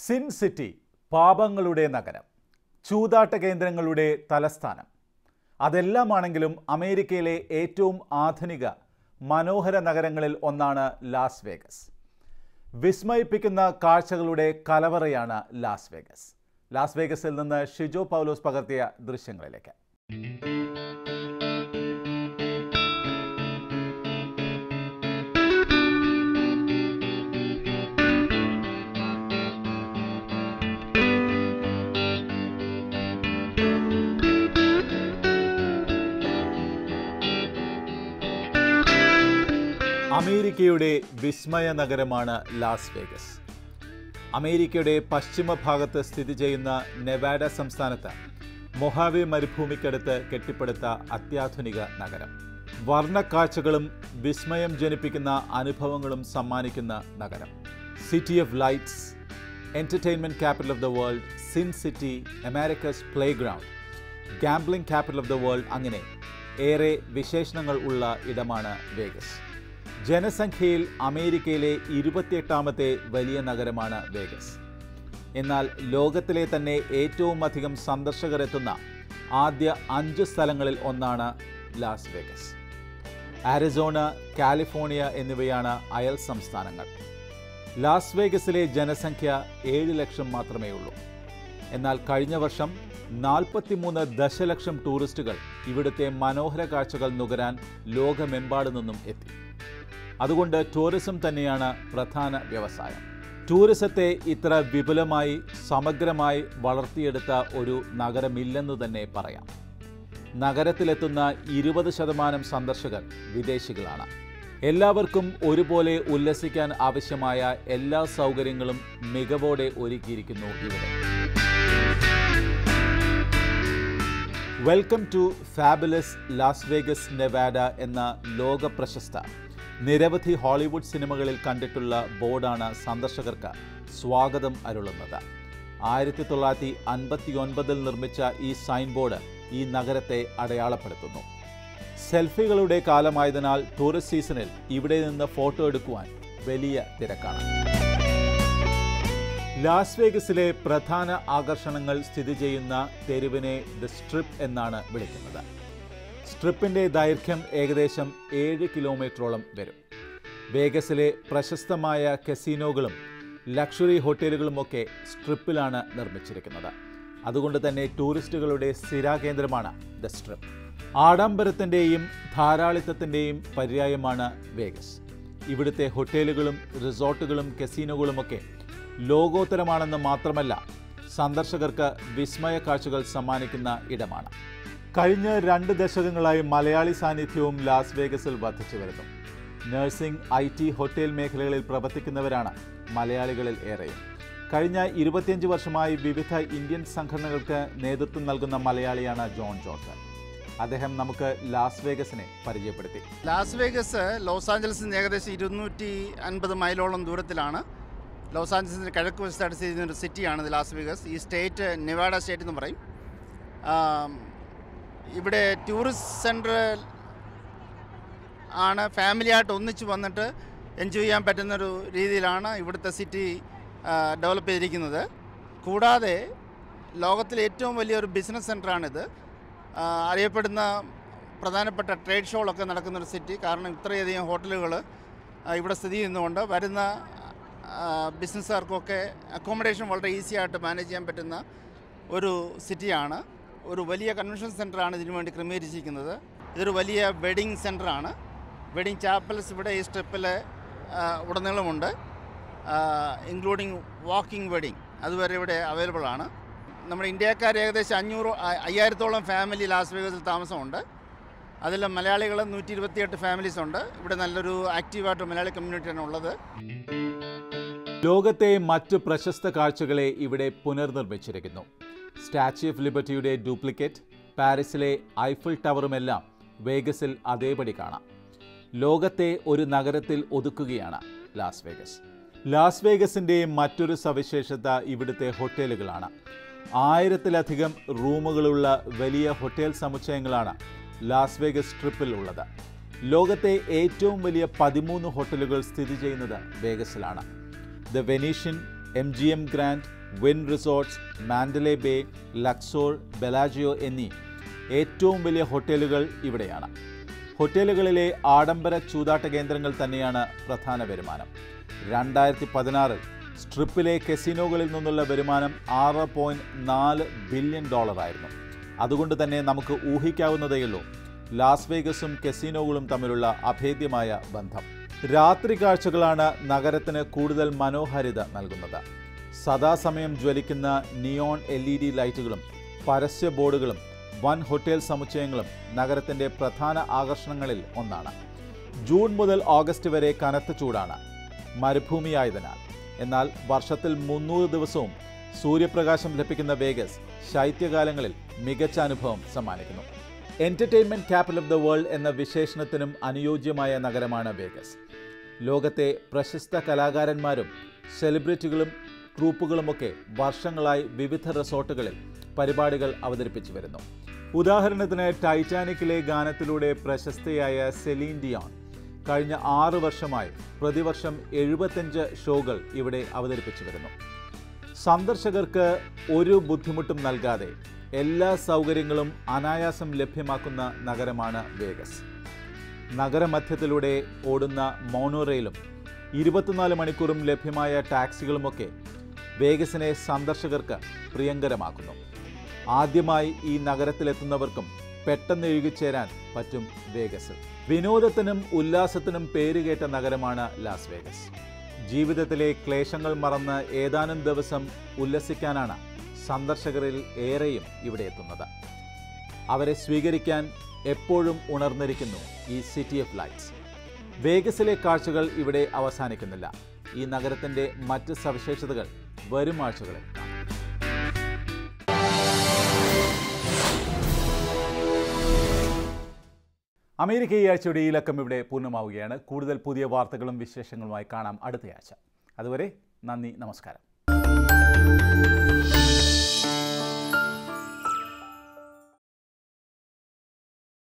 sin city പാപങ്ങളുടെ നഗരം ചൂതാട്ട കേന്ദ്രങ്ങളുടെ തലസ്ഥാനം അതെല്ലാമാണെങ്കിലും അമേരിക്കയിലെ ഏറ്റവും ആധുനിക മനോഹര നഗരങ്ങളിൽ ഒന്നാണ് ലാസ് വേഗസ് വിസ്മയിപ്പിക്കുന്ന കാഴ്ചകളുടെ കലവറയാണ് ലാസ് വേഗസ് ലാസ് വേഗസിൽ നിന്ന് ഷിജോ പൗലോസ് പകർത്തിയ ദൃശ്യങ്ങളിലേക്ക് അമേരിക്കയുടെ വിസ്മയ നഗരമാണ് ലാസ് വേഗസ് അമേരിക്കയുടെ പശ്ചിമ ഭാഗത്ത് സ്ഥിതി ചെയ്യുന്ന നെവാഡ സംസ്ഥാനത്ത് മൊഹാവെ മരുഭൂമിക്കടുത്ത് കെട്ടിപ്പടുത്ത അത്യാധുനിക നഗരം വർണ്ണക്കാഴ്ചകളും വിസ്മയം ജനിപ്പിക്കുന്ന അനുഭവങ്ങളും സമ്മാനിക്കുന്ന നഗരം city of lights entertainment capital of the world sin city America's playground gambling capital of the world അങ്ങനെ ഏറെ വിശേഷണങ്ങൾ ഉള്ള ഇടമാണ് വേഗസ് ജനസംഖ്യയിൽ അമേരിക്കയിലെ ഇരുപത്തിയെട്ടാമത്തെ വലിയ നഗരമാണ് വേഗസ് എന്നാൽ ലോകത്തിലെ തന്നെ ഏറ്റവും അധികം സന്ദർശകർ എത്തുന്ന ആദ്യ അഞ്ച് സ്ഥലങ്ങളിൽ ഒന്നാണ് ലാസ് വേഗസ് ആരിസോണ കാലിഫോർണിയ എന്നിവയാണ് അയൽ സംസ്ഥാനങ്ങൾ ലാസ് വേഗസിലെ ജനസംഖ്യ ഏഴ് ലക്ഷം മാത്രമേ ഉള്ളൂ എന്നാൽ കഴിഞ്ഞ വർഷം നാൽപ്പത്തിമൂന്ന് ദശലക്ഷം ടൂറിസ്റ്റുകൾ ഇവിടുത്തെ മനോഹര കാഴ്ചകൾ നുകരാൻ ലോകമെമ്പാടു നിന്നും എത്തി അതുകൊണ്ട് ടൂറിസം തന്നെയാണ് പ്രധാന വ്യവസായം ടൂറിസത്തെ ഇത്ര വിപുലമായി സമഗ്രമായി വളർത്തിയെടുത്ത ഒരു നഗരമില്ലെന്ന് തന്നെ പറയാം നഗരത്തിലെത്തുന്ന ഇരുപത് ശതമാനം സന്ദർശകർ വിദേശികളാണ് എല്ലാവർക്കും ഒരുപോലെ ഉല്ലസിക്കാൻ ആവശ്യമായ എല്ലാ സൗകര്യങ്ങളും മികവോടെ ഒരുക്കിയിരിക്കുന്നു ഇവിടെ welcome to fabulous Las Vegas Nevada എന്ന ലോക പ്രശസ്ത നിരവധി ഹോളിവുഡ് സിനിമകളിൽ കണ്ടിട്ടുള്ള ബോർഡാണ് സന്ദർശകർക്ക് സ്വാഗതം അരുളുന്നത് ആയിരത്തി തൊള്ളായിരത്തി അൻപത്തി ഒൻപതിൽ നിർമ്മിച്ച ഈ സൈൻ ബോർഡ് ഈ നഗരത്തെ അടയാളപ്പെടുത്തുന്നു സെൽഫികളുടെ കാലമായതിനാൽ ടൂറിസ്റ്റ് സീസണിൽ ഇവിടെ നിന്ന് ഫോട്ടോ എടുക്കുവാൻ വലിയ തിരക്കാണ് ലാസ് വേഗസിലെ പ്രധാന ആകർഷണങ്ങൾ സ്ഥിതി ചെയ്യുന്ന തെരുവിനെ ദ സ്ട്രിപ്പ് എന്നാണ് വിളിക്കുന്നത് സ്ട്രിപ്പിന്റെ ദൈർഘ്യം ഏകദേശം ഏഴ് കിലോമീറ്ററോളം വരും വേഗസിലെ പ്രശസ്തമായ കസീനോകളും ലക്ഷറി ഹോട്ടലുകളുമൊക്കെ സ്ട്രിപ്പിലാണ് നിർമ്മിച്ചിരിക്കുന്നത് അതുകൊണ്ട് തന്നെ ടൂറിസ്റ്റുകളുടെ സ്ഥിരാകേന്ദ്രമാണ് ദ സ്ട്രിപ്പ് ആഡംബരത്തിൻ്റെയും ധാരാളിത്തത്തിൻ്റെയും പര്യായമാണ് വേഗസ് ഇവിടുത്തെ ഹോട്ടലുകളും റിസോർട്ടുകളും കസീനോകളുമൊക്കെ ലോകോത്തരമാണെന്ന് മാത്രമല്ല സന്ദർശകർക്ക് വിസ്മയ കാഴ്ചകൾ സമ്മാനിക്കുന്ന ഇടമാണ് കഴിഞ്ഞ രണ്ട് ദശകങ്ങളായി മലയാളി സാന്നിധ്യവും ലാസ് വേഗസിൽ വർദ്ധിച്ചു വരുന്നു നഴ്സിംഗ് ഐ ടി ഹോട്ടൽ മേഖലകളിൽ പ്രവർത്തിക്കുന്നവരാണ് മലയാളികളിൽ ഏറെയും കഴിഞ്ഞ ഇരുപത്തിയഞ്ച് വർഷമായി വിവിധ ഇന്ത്യൻ സംഘടനകൾക്ക് നേതൃത്വം നൽകുന്ന മലയാളിയാണ് ജോൺ ജോർജ് അദ്ദേഹം നമുക്ക് ലാസ് വേഗസിനെ പരിചയപ്പെടുത്തി ലാസ് വേഗസ് ലോസ് ആഞ്ചലസിൽ നിന്ന് ഏകദേശം ഇരുന്നൂറ്റി അൻപത് മൈലോളം ദൂരത്തിലാണ് ലോസ് ആഞ്ചലസിൻ്റെ കിഴക്ക് വശത്തായിട്ട് സ്ഥിതി ചെയ്യുന്ന ഒരു സിറ്റിയാണ് ഇത് ലാസ് വേഗസ് ഈ സ്റ്റേറ്റ് നെവാഡ സ്റ്റേറ്റ് എന്ന് പറയും ആം, ഇവിടെ ടൂറിസ്റ്റ് സെൻറ്റർ ആണ് ഫാമിലിയായിട്ട് ഒന്നിച്ച് വന്നിട്ട് എൻജോയ് ചെയ്യാൻ പറ്റുന്നൊരു രീതിയിലാണ് ഇവിടുത്തെ സിറ്റി ഡെവലപ്പ് ചെയ്തിരിക്കുന്നത് കൂടാതെ ലോകത്തിലെ ഏറ്റവും വലിയൊരു ബിസിനസ് സെൻ്ററാണിത് ആ, അറിയപ്പെടുന്ന പ്രധാനപ്പെട്ട ട്രേഡ് ഷോകളൊക്കെ നടക്കുന്നൊരു സിറ്റി കാരണം ഇത്രയധികം ഹോട്ടലുകൾ ഇവിടെ സ്ഥിതി ചെയ്യുന്നതുകൊണ്ട് വരുന്ന ആ, ബിസിനസ്സുകാർക്കൊക്കെ അക്കോമഡേഷൻ വളരെ ഈസി ആയിട്ട് മാനേജ് ചെയ്യാൻ പറ്റുന്ന ഒരു സിറ്റിയാണ് ഒരു വലിയ കൺവെൻഷൻ സെൻ്ററാണ് ഇതിനു വേണ്ടി ക്രമീകരിച്ചിരിക്കുന്നത് ഇതൊരു വലിയ വെഡിങ് സെൻ്ററാണ് വെഡിങ് ചാപ്പൽസ് ഇവിടെ ഈ സ്ട്രിപ്പിൽ ഉടനീളമുണ്ട് ഇൻക്ലൂഡിങ് വാക്കിംഗ് വെഡിങ് അതുവരെ ഇവിടെ അവൈലബിൾ ആണ് നമ്മുടെ ഇന്ത്യക്കാർ ഏകദേശം അഞ്ഞൂറ് അ- അയ്യായിരത്തോളം ഫാമിലി ലാസ് വേഗസിൽ താമസമുണ്ട് അതിൽ മലയാളികൾ നൂറ്റി ഇരുപത്തിയെട്ട് ഫാമിലീസ് ഉണ്ട് ഇവിടെ നല്ലൊരു ആക്റ്റീവായിട്ട് മലയാളി കമ്മ്യൂണിറ്റിയാണ് ഉള്ളത് ലോകത്തെ മറ്റു പ്രശസ്ത കാഴ്ചകളെ ഇവിടെ പുനർനിർമ്മിച്ചിരിക്കുന്നു സ്റ്റാച്യു ഓഫ് ലിബർട്ടിയുടെ ഡ്യൂപ്ലിക്കേറ്റ് പാരീസിലെ ഐഫിൾ ടവറുമെല്ലാം വേഗസിൽ അതേപടി കാണാം ലോകത്തെ ഒരു നഗരത്തിൽ ഒതുക്കുകയാണ് ലാസ് വേഗസ് ലാസ് വേഗസിൻ്റെ മറ്റൊരു സവിശേഷത ഇവിടുത്തെ ഹോട്ടലുകളാണ് ആയിരത്തിലധികം റൂമുകളുള്ള വലിയ ഹോട്ടൽ സമുച്ചയങ്ങളാണ് ലാസ് വേഗസ് സ്ട്രിപ്പിൽ ഉള്ളത് ലോകത്തെ ഏറ്റവും വലിയ പതിമൂന്ന് ഹോട്ടലുകൾ സ്ഥിതി ചെയ്യുന്നത് വേഗസിലാണ് the Venetian M G M Grand Wynn Resorts Mandalay Bay Luxor Bellagio എന്നീ ഏറ്റവും വലിയ ഹോട്ടലുകൾ ഇവിടെയാണ് ഹോട്ടലുകളിലെ ആഡംബര ചൂതാട്ട കേന്ദ്രങ്ങൾ തന്നെയാണ് പ്രധാന വരുമാനം രണ്ടായിരത്തി പതിനാറിൽ സ്ട്രിപ്പിലെ കെസിനോകളിൽ നിന്നുള്ള വരുമാനം ആറ് പോയിൻറ്റ് നാല് ബില്യൺ ഡോളറായിരുന്നു അതുകൊണ്ട് തന്നെ നമുക്ക് ഊഹിക്കാവുന്നതേയുള്ളൂ ലാസ് വേഗസും കെസിനോകളും തമ്മിലുള്ള അഭേദ്യമായ ബന്ധം രാത്രി കാഴ്ചകളാണ് നഗരത്തിന് കൂടുതൽ മനോഹാരിത നൽകുന്നത് സദാസമയം ജ്വലിക്കുന്ന നിയോൺ എൽ ഇ ഡി ലൈറ്റുകളും പരസ്യ ബോർഡുകളും വൻ ഹോട്ടൽ സമുച്ചയങ്ങളും നഗരത്തിൻ്റെ പ്രധാന ആകർഷണങ്ങളിൽ ഒന്നാണ് ജൂൺ മുതൽ ഓഗസ്റ്റ് വരെ കനത്ത ചൂടാണ് മരുഭൂമിയായതിനാൽ എന്നാൽ വർഷത്തിൽ മുന്നൂറ് ദിവസവും സൂര്യപ്രകാശം ലഭിക്കുന്ന വേഗസ് ശൈത്യകാലങ്ങളിൽ മികച്ച അനുഭവം സമ്മാനിക്കുന്നു entertainment capital of the world എന്ന വിശേഷണത്തിനും അനുയോജ്യമായ നഗരമാണ് വേഗസ് ലോകത്തെ പ്രശസ്ത കലാകാരന്മാരും സെലിബ്രിറ്റികളും ട്രൂപ്പുകളുമൊക്കെ വർഷങ്ങളായി വിവിധ റിസോർട്ടുകളിൽ പരിപാടികൾ അവതരിപ്പിച്ചു വരുന്നു ഉദാഹരണത്തിന് ടൈറ്റാനിക്കിലെ ഗാനത്തിലൂടെ പ്രശസ്തയായ സെലീൻ ഡിയോൺ കഴിഞ്ഞ ആറ് വർഷമായി പ്രതിവർഷം എഴുപത്തഞ്ച് ഷോകൾ ഇവിടെ അവതരിപ്പിച്ചു വരുന്നു സന്ദർശകർക്ക് ഒരു ബുദ്ധിമുട്ടും നൽകാതെ എല്ലാ സൗകര്യങ്ങളും അനായാസം ലഭ്യമാക്കുന്ന നഗരമാണ് വേഗസ് നഗരമധ്യത്തിലൂടെ ഓടുന്ന മോണോറെയിലും ഇരുപത്തിനാല് മണിക്കൂറും ലഭ്യമായ ടാക്സികളുമൊക്കെ വേഗസിനെ സന്ദർശകർക്ക് പ്രിയങ്കരമാക്കുന്നു ആദ്യമായി ഈ നഗരത്തിലെത്തുന്നവർക്കും പെട്ടെന്ന് എഴുകിച്ചേരാൻ പറ്റും വേഗസ് വിനോദത്തിനും ഉല്ലാസത്തിനും പേരുകേട്ട നഗരമാണ് ലാസ് വേഗസ് ജീവിതത്തിലെ ക്ലേശങ്ങൾ മറന്ന് ഏതാനും ദിവസം ഉല്ലസിക്കാനാണ് സന്ദർശകരിൽ ഏറെയും ഇവിടെ എത്തുന്നത് അവരെ സ്വീകരിക്കാൻ എപ്പോഴും ഉണർന്നിരിക്കുന്നു ഈ സിറ്റി ഓഫ് ലൈറ്റ്സ് വേഗസിലെ കാഴ്ചകൾ ഇവിടെ അവസാനിക്കുന്നില്ല ഈ നഗരത്തിൻ്റെ മറ്റ് സവിശേഷതകൾ വരും ആഴ്ചകളിൽ കാണാം അമേരിക്ക ഈ ആഴ്ചയുടെ ഈ ലക്കം ഇവിടെ പൂർണ്ണമാവുകയാണ് കൂടുതൽ പുതിയ വാർത്തകളും വിശേഷങ്ങളുമായി കാണാം അടുത്തയാഴ്ച അതുവരെ നന്ദി നമസ്കാരം